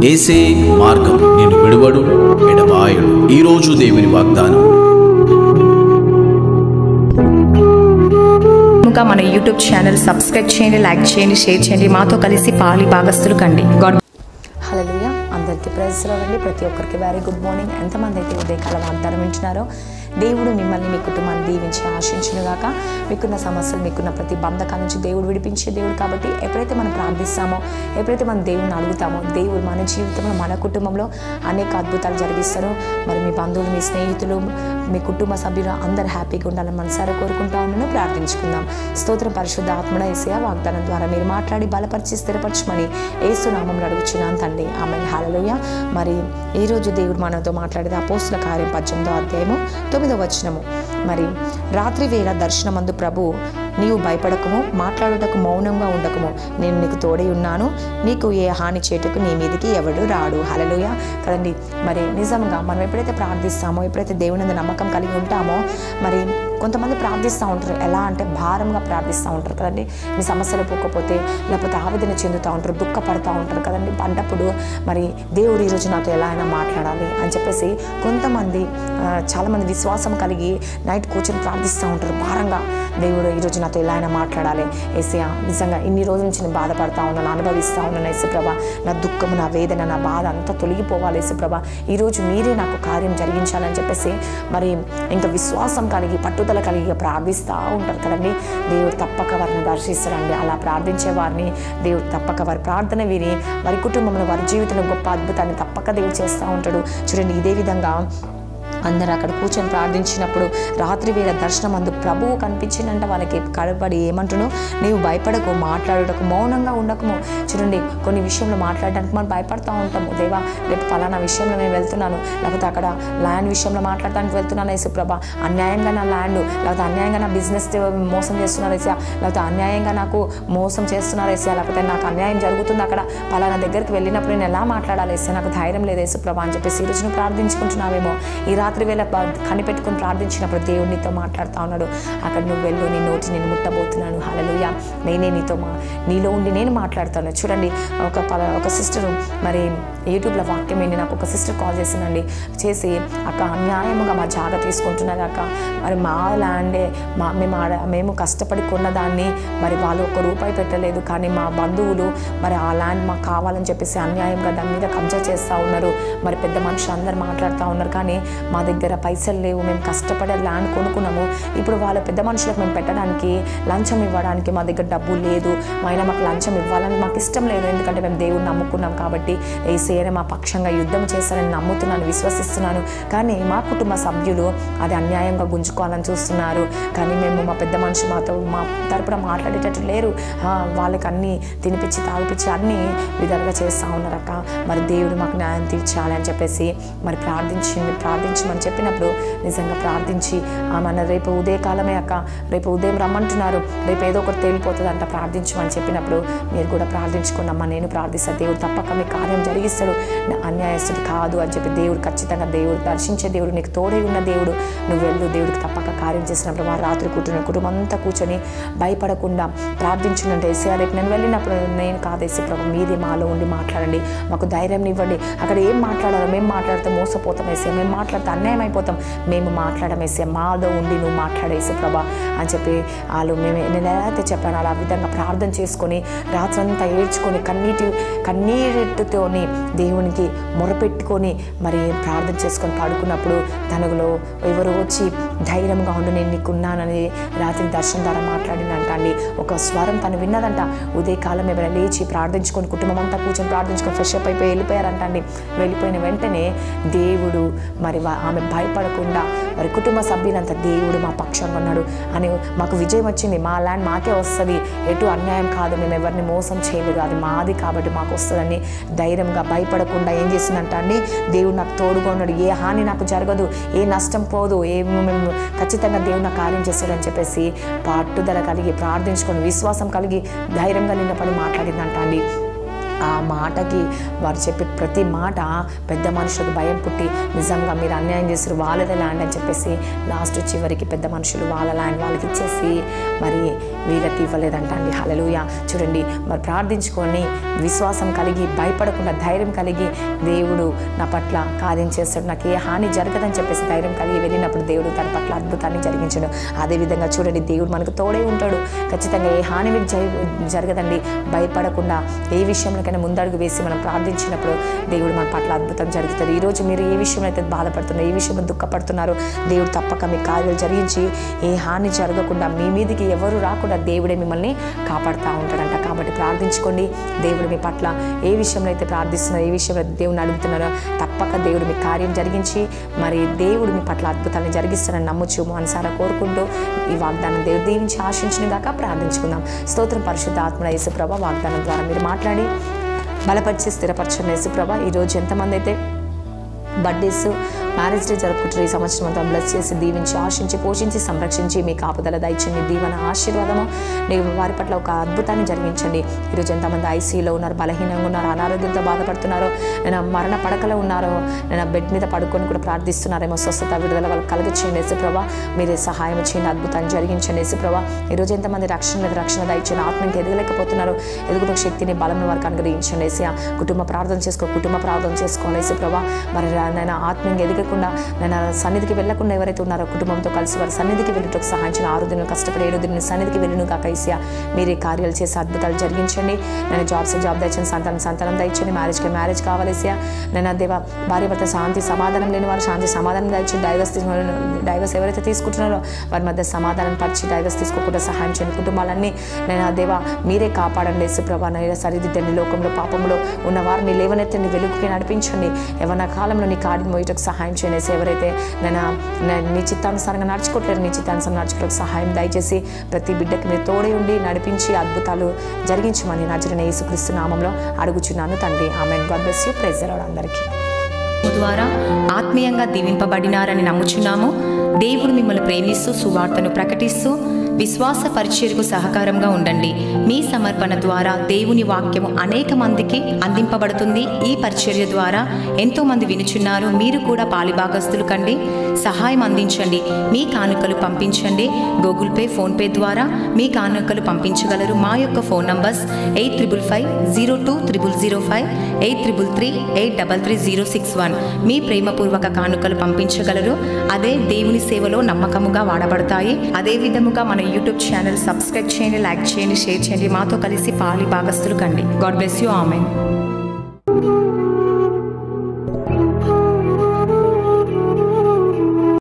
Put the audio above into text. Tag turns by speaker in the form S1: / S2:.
S1: ఏసే మార్గం నేను విడువడు ఎడబాయడు ఈరోజు దేవుని వాగ్దానం
S2: ఇంకా మన యూట్యూబ్ ఛానల్ సబ్స్క్రైబ్ చేయండి లైక్ చేయండి షేర్ చేయండి మాతో కలిసి పాలి భాగస్తులు కండి గాడ్ హలోయ అందరికీ ప్రైజ్లోనండి ప్రతి ఒక్కరికి వెరీ గుడ్ మార్నింగ్ ఎంతమంది అయితే ఉదయకాల వాగ్దానం వింటున్నారో దేవుడు మిమ్మల్ని మీ కుటుంబాన్ని దీవించి ఆశించునుగాక మీకున్న సమస్యలు మీకున్న ప్రతి బంధకాల నుంచి దేవుడు విడిపించే దేవుడు కాబట్టి ఎప్పుడైతే మనం ప్రార్థిస్తామో ఎప్పుడైతే మనం దేవుడిని అడుగుతామో దేవుడు మన జీవితంలో మన కుటుంబంలో అనేక అద్భుతాలు జరిగిస్తారు మరి మీ బంధువులు మీ స్నేహితులు మీ కుటుంబ సభ్యులు అందరు హ్యాపీగా ఉండాలని మనసారా కోరుకుంటా ఉన్నాను ప్రార్థించుకుందాం స్తోత్రం పరిశుద్ధ ఆత్మడ ఏసయ వాగ్దానం ద్వారా మీరు మాట్లాడి బలపరిచి స్థిరపరచమని ఏసు నామంలో అడుగుచున్నాను తండ్రి ఆమె హాలలోయ మరి ఈరోజు దేవుడు మనతో మాట్లాడేది అపోస్తుల కార్యం పద్దెనిమిదో అధ్యాయము తొమ్మిదో వచనము మరి రాత్రి వేళ దర్శనమందు ప్రభు నీవు భయపడకము మాట్లాడుటకు మౌనంగా ఉండకము నేను నీకు తోడై ఉన్నాను నీకు ఏ హాని చేటుకు నీ మీదకి ఎవడు రాడు హలలుయ కదండి మరి నిజంగా మనం ఎప్పుడైతే ప్రార్థిస్తామో ఎప్పుడైతే దేవుని మీద నమ్మకం కలిగి ఉంటామో మరి కొంతమంది ప్రార్థిస్తూ ఉంటారు ఎలా అంటే భారంగా ప్రార్థిస్తూ ఉంటారు కదండి మీ సమస్యలు పోకపోతే లేకపోతే ఆవేదన చెందుతూ ఉంటారు దుఃఖపడతా ఉంటారు కదండి అంటప్పుడు మరి దేవుడు ఈరోజు నాతో ఎలా అయినా మాట్లాడాలి అని చెప్పేసి కొంతమంది ఆ, చాలామంది విశ్వాసం కలిగి నైట్ కూర్చొని ప్రార్థిస్తూ ఉంటారు భారంగా దేవుడు ఈరోజు నాతో ఎలా అయినా మాట్లాడాలి ఏసయ్య నిజంగా ఇన్ని రోజుల నుంచి నేను బాధపడతా ఉన్నాను అనుభవిస్తూ ఉన్నాను యేసుప్రభ నా దుఃఖము నా వేదన నా బాధ అంతా తొలగిపోవాలి యేసుప్రభ ఈరోజు మీరే నాకు కార్యం జరిగించాలని చెప్పేసి మరి ఇంకా విశ్వాసం కలిగి పట్టుదల కలిగి ప్రార్థిస్తూ ఉంటారు కదండి దేవుడు తప్పక వారిని దర్శిస్తారండి అలా ప్రార్థించే వారిని దేవుడు తప్పక వారి ప్రార్థన విని వారి కుటుంబంలో వారి జీవితంలో గొప్ప అద్భుతాన్ని తప్పక దేవుడు చేస్తూ ఉంటాడు చూడండి ఇదే విధంగా అందరూ అక్కడ కూర్చొని ప్రార్థించినప్పుడు రాత్రి వేళ దర్శనం అందు ప్రభువు కనిపించిందంట వాళ్ళకి కడబడి ఏమంటును నీవు భయపడకు మాట్లాడుటకు మౌనంగా ఉండకము చూడండి కొన్ని విషయంలో మాట్లాడడానికి మనం భయపడతా ఉంటాము దేవా రేపు పలానా విషయంలో నేను వెళ్తున్నాను లేకపోతే అక్కడ ల్యాండ్ విషయంలో మాట్లాడడానికి వెళ్తున్నాను యేసుప్రభ అన్యాయంగా నా ల్యాండ్ లేకపోతే అన్యాయంగా నా బిజినెస్ మోసం చేస్తున్నారు వేసా లేకపోతే అన్యాయంగా నాకు మోసం చేస్తున్నారు వేసా లేకపోతే నాకు అన్యాయం జరుగుతుంది అక్కడ పలానా దగ్గరికి వెళ్ళినప్పుడు నేను ఎలా మాట్లాడాలి వేసా నాకు ధైర్యం లేదు యేసుప్రభ అని చెప్పేసి ఈ రోజు నువ్వు ప్రార్థించుకుంటున్నావేమో ఈ రాత్రి వేళ ప- కనిపెట్టుకుని ప్రార్థించినప్పుడు దేవుడు నీతో మాట్లాడుతూ ఉన్నాడు అక్కడ నువ్వు వెళ్ళు నీ నోటి నేను ముట్టబోతున్నాను హలలుయ నేనే నీతో మా నీలో ఉండి నేను మాట్లాడతాను చూడండి ఒక పల ఒక సిస్టరు మరి యూట్యూబ్లో వాక్యం ఏంటి నాకు ఒక సిస్టర్ కాల్ చేసిందండి చేసి అక్క అన్యాయముగా మా జాగ తీసుకుంటున్నారు అక్క మరి మా ల్యాండే మా మేము ఆడ మేము కష్టపడి కొన్న దాన్ని మరి వాళ్ళు ఒక రూపాయి పెట్టలేదు కానీ మా బంధువులు మరి ఆ ల్యాండ్ మాకు కావాలని చెప్పేసి అన్యాయంగా దాని మీద కబ్జా చేస్తూ ఉన్నారు మరి పెద్ద మనుషులు అందరు మాట్లాడుతూ ఉన్నారు కానీ మా దగ్గర పైసలు లేవు మేము కష్టపడి ల్యాండ్ కొనుక్కున్నాము ఇప్పుడు వాళ్ళ పెద్ద మనుషులకు మేము పెట్టడానికి లంచం ఇవ్వడానికి మా దగ్గర డబ్బు లేదు మా ఆయన మాకు లంచం ఇవ్వాలని మాకు ఇష్టం లేదు ఎందుకంటే మేము దేవుడిని నమ్ముకున్నాం కాబట్టి ఏసైనా మా పక్షంగా యుద్ధం చేస్తారని నమ్ముతున్నాను విశ్వసిస్తున్నాను కానీ మా కుటుంబ సభ్యులు అది అన్యాయంగా గుంజుకోవాలని చూస్తున్నారు కానీ మేము మా పెద్ద మనుషులు మాతో మా తరపున మాట్లాడేటట్టు లేరు ఆ, వాళ్ళకి అన్నీ తినిపించి తాగిపించి అన్నీ విధాలుగా చేస్తూ ఉన్నారక్క మరి దేవుడు మాకు న్యాయం తీర్చాలి అని చెప్పేసి మరి ప్రార్థించింది ప్రార్థించమని చెప్పినప్పుడు నిజంగా ప్రార్థించి మన రేపు ఉదయకాలమే అక్క రేపు ఉదయం రమ్మంటున్నారు రేపు ఏదో ఒకటి తేలిపోతుందంట ప్రార్థించమని చెప్పినప్పుడు మీరు కూడా ప్రార్థించుకుని అమ్మ నేను ప్రార్థిస్తాను దేవుడు తప్పక మీ కార్యం జరిగిస్తాడు నా అన్యాయస్తుడు కాదు అని చెప్పి దేవుడు ఖచ్చితంగా దేవుడు దర్శించే దేవుడు నీకు తోడై ఉన్న దేవుడు నువ్వు వెళ్ళు దేవుడికి తప్పక కార్యం చేసినప్పుడు వారు రాత్రి కూర్చుని కుటుంబం అంతా కూర్చొని భయపడకుండా ప్రార్థించుంటే ఏసీ రేపు నేను వెళ్ళినప్పుడు నేను కాదేసి ప్రభు మీదే మాలో ఉండి మాట్లాడండి మాకు ధైర్యం ఇవ్వండి అక్కడ ఏం మాట్లాడాలో మేము మాట్లాడితే మోసపోతాం వేసే మేము మాట్లాడితే అన్యాయం అయిపోతాం మేము మాట్లాడడం వేసే మాలో ఉండి నువ్వు మాట్లాడేసి ప్రభా అని చెప్పి వాళ్ళు మేము నేను ఎలా అయితే చెప్పాను అలా ఆ విధంగా ప్రార్థన చేసుకొని రాత్రంతా ఏడ్చుకొని కన్నీటి కన్నీటితోని దేవునికి మొరపెట్టుకొని మరి ప్రార్థన చేసుకొని పడుకున్నప్పుడు తనలో ఎవరు వచ్చి ధైర్యంగా ఉండి నేను నీకున్నానని రాత్రి దర్శనం ద్వారా మాట్లాడినంట అండి ఒక స్వరం తను విన్నదంట ఉదయకాలం ఏమైనా లేచి ప్రార్థించుకొని కుటుంబం అంతా కూర్చొని ప్రార్థించుకొని ఫ్రెష్ అప్ అయిపోయి వెళ్ళిపోయారంట అండి వెళ్ళిపోయిన వెంటనే దేవుడు మరి వా- ఆమె భయపడకుండా మరి కుటుంబ సభ్యులంతా దేవుడు మా పక్షంగా ఉన్నాడు అని మాకు విజయం వచ్చింది మా ల్యాండ్ మాకే వస్తుంది ఎటు అన్యాయం కాదు మేము ఎవరిని మోసం చేయలేదు అది మాది కాబట్టి మాకు వస్తుందని ధైర్యంగా భయపడకుండా ఏం చేసిందంట అండి దేవుడు నాకు తోడుగా ఉన్నాడు ఏ హాని నాకు జరగదు ఏ నష్టం పోదు ఏ మేము ఖచ్చితంగా దేవుడు నాకు కార్యం చేస్తాడని చెప్పేసి పట్టుదల కలిగి ప్రార్థించుకొని విశ్వాసం కలిగి ధైర్యంగా నిన్న పడి మాట్లాడిందంట అండి ఆ మాటకి వారు చెప్పే ప్రతి మాట పెద్ద మనుషులకు భయం పుట్టి నిజంగా మీరు అన్యాయం చేసారు వాళ్ళదే ల్యాండ్ అని చెప్పేసి లాస్ట్ చివరికి పెద్ద మనుషులు వాళ్ళ ల్యాండ్ వాళ్ళకి ఇచ్చేసి మరి వీళ్ళకి ఇవ్వలేదంట అండి హలలుయ చూడండి మరి ప్రార్థించుకొని విశ్వాసం కలిగి భయపడకుండా ధైర్యం కలిగి దేవుడు నా పట్ల కార్యం చేస్తాడు నాకు ఏ హాని జరగదని చెప్పేసి ధైర్యం కలిగి వెళ్ళినప్పుడు దేవుడు తన పట్ల అద్భుతాన్ని జరిగించాడు అదేవిధంగా చూడండి దేవుడు మనకు తోడే ఉంటాడు ఖచ్చితంగా ఏ హాని మీకు జరి జరగదండి భయపడకుండా ఏ విషయంలోకైనా ముందడుగు వేసి మనం ప్రార్థించినప్పుడు దేవుడు మన పట్ల అద్భుతం జరుగుతుంది ఈరోజు మీరు ఏ విషయంలో అయితే బాధపడుతున్నారో ఏ విషయంలో దుఃఖపడుతున్నారో దేవుడు తప్పక మీ కార్యాలు జరిగించి ఏ హాని జరగకుండా మీ మీదికి ఎవరు రాకుండా దేవుడే మిమ్మల్ని కాపాడుతూ ఉంటాడంట కాబట్టి ప్రార్థించుకోండి దేవుడు మీ పట్ల ఏ విషయంలో అయితే ప్రార్థిస్తున్నారో ఏ విషయంలో అయితే దేవుని అడుగుతున్నారో తప్పక దేవుడు మీ కార్యం జరిగించి మరి దేవుడు మీ పట్ల అద్భుతాలను జరిగిస్తారని నమ్మచ్చు మనసారా కోరుకుంటూ ఈ వాగ్దానం దేవుడు దీవించి ఆశించిన గాక ప్రార్థించుకుందాం స్తోత్రం పరిశుద్ధ ఆత్మ యేసుప్రభ వాగ్దానం ద్వారా మీరు మాట్లాడి బలపరిచి స్థిరపరచండి యేసుప్రభ ఈరోజు ఎంతమంది అయితే బర్త్డేస్ మ్యారేజ్ డే జరుపుకుంటారు ఈ సంవత్సరం అంతా బ్లెస్ చేసి దీవించి ఆశించి పోషించి సంరక్షించి మీ కాపుదల దయచండి దీవెన ఆశీర్వాదము నేను వారి పట్ల ఒక అద్భుతాన్ని జరిగించండి ఈరోజు ఎంతమంది ఐసీలో ఉన్నారు బలహీనంగా ఉన్నారు అనారోగ్యంతో బాధపడుతున్నారో నేను మరణ పడకలో ఉన్నారో నేను బెడ్ మీద పడుకొని కూడా ప్రార్థిస్తున్నారేమో స్వస్థత విడుదల వాళ్ళకి కలుగచ్చేయండి యేసుప్రభ మీరే సహాయం చేయండి అద్భుతాన్ని జరిగించండి యేసుప్రభ ఈరోజు ఎంతమంది రక్షణ మీద రక్షణ దయచండి ఆత్మకి ఎదగలేకపోతున్నారు ఎదుగుట శక్తిని బలం వారికి అనుగ్రహించండి ఏసీ కుటుంబ ప్రార్థన చేసుకో కుటుంబ ప్రార్థన చేసుకోవాలి యేసుప్రభ మరి నేను ఆత్మీయంగా ఎదగకుండా నేను సన్నిధికి వెళ్ళకుండా ఎవరైతే ఉన్నారో కుటుంబంతో కలిసి వారి సన్నిధికి వెళ్ళటకు సహాయించిన ఆరు దినం కష్టపడి ఏడు దినం సన్నిధికి వెళ్ళిను కాక ఈసియా మీరే కార్యాలు చేసి అద్భుతాలు జరిగించండి నేను జాబ్స్ జాబ్ దయచండి సంతానం సంతానం దయచండి మ్యారేజ్కి మ్యారేజ్ కావాలి ఈసియా నేను దేవ భార్య భర్త శాంతి సమాధానం లేని వారు శాంతి సమాధానం దయచండి డైవర్స్ తీసుకున్న డైవర్స్ ఎవరైతే తీసుకుంటున్నారో వారి మధ్య సమాధానం పరిచి డైవర్స్ తీసుకోకుండా సహాయం చేయండి కుటుంబాలన్నీ నేను ఆ దేవ మీరే కాపాడండి యేసుప్రభా నైనా సరిదిద్దండి లోకంలో పాపంలో ఉన్న వారిని లేవనెత్తండి వెలుగుకి నడిపించండి ఎవరి కాలంలో నీ కాడిని మోయటకు సహాయం చేయండి యేసు. ఎవరైతే నేను నేను నీ చిత్తానుసారంగా నడుచుకోవట్లేదు నీ చిత్తానుసారం నడుచుకోవడానికి సహాయం దయచేసి ప్రతి బిడ్డకి మీరు తోడే ఉండి నడిపించి అద్భుతాలు జరిగించమని నజరిన యేసుక్రీస్తు నామంలో అడుగుచున్నాను తండ్రి ఆమె గాడ్ బ్లెస్ యూ ప్రైజ్ అందరికీ
S3: ద్వారా ఆత్మీయంగా దీవింపబడినారని నమ్ముచున్నాము దేవుడు మిమ్మల్ని ప్రేమిస్తూ సువార్తను ప్రకటిస్తూ విశ్వాస పరిచర్యకు సహకారంగా ఉండండి మీ సమర్పణ ద్వారా దేవుని వాక్యము అనేక మందికి అందింపబడుతుంది ఈ పరిచర్య ద్వారా ఎంతో మంది వినుచున్నారు మీరు కూడా పాలిభాగస్తులు కండి సహాయం అందించండి మీ కానుకలు పంపించండి గూగుల్ పే ఫోన్పే ద్వారా మీ కానుకలు పంపించగలరు మా యొక్క phone numbers eight triple five zero two triple zero five eight triple three eight double three zero six one మీ ప్రేమపూర్వక కానుకలు పంపించగలరు అదే దేవుని సేవలో నమ్మకముగా వాడబడతాయి అదే విధముగా మన యూట్యూబ్ ఛానల్ సబ్స్క్రైబ్ చేయండి లైక్ చేయండి షేర్ చేయండి మాతో కలిసి పాలి భాగస్తులు కండి గాడ్ బ్లెస్ యూ ఆమెన్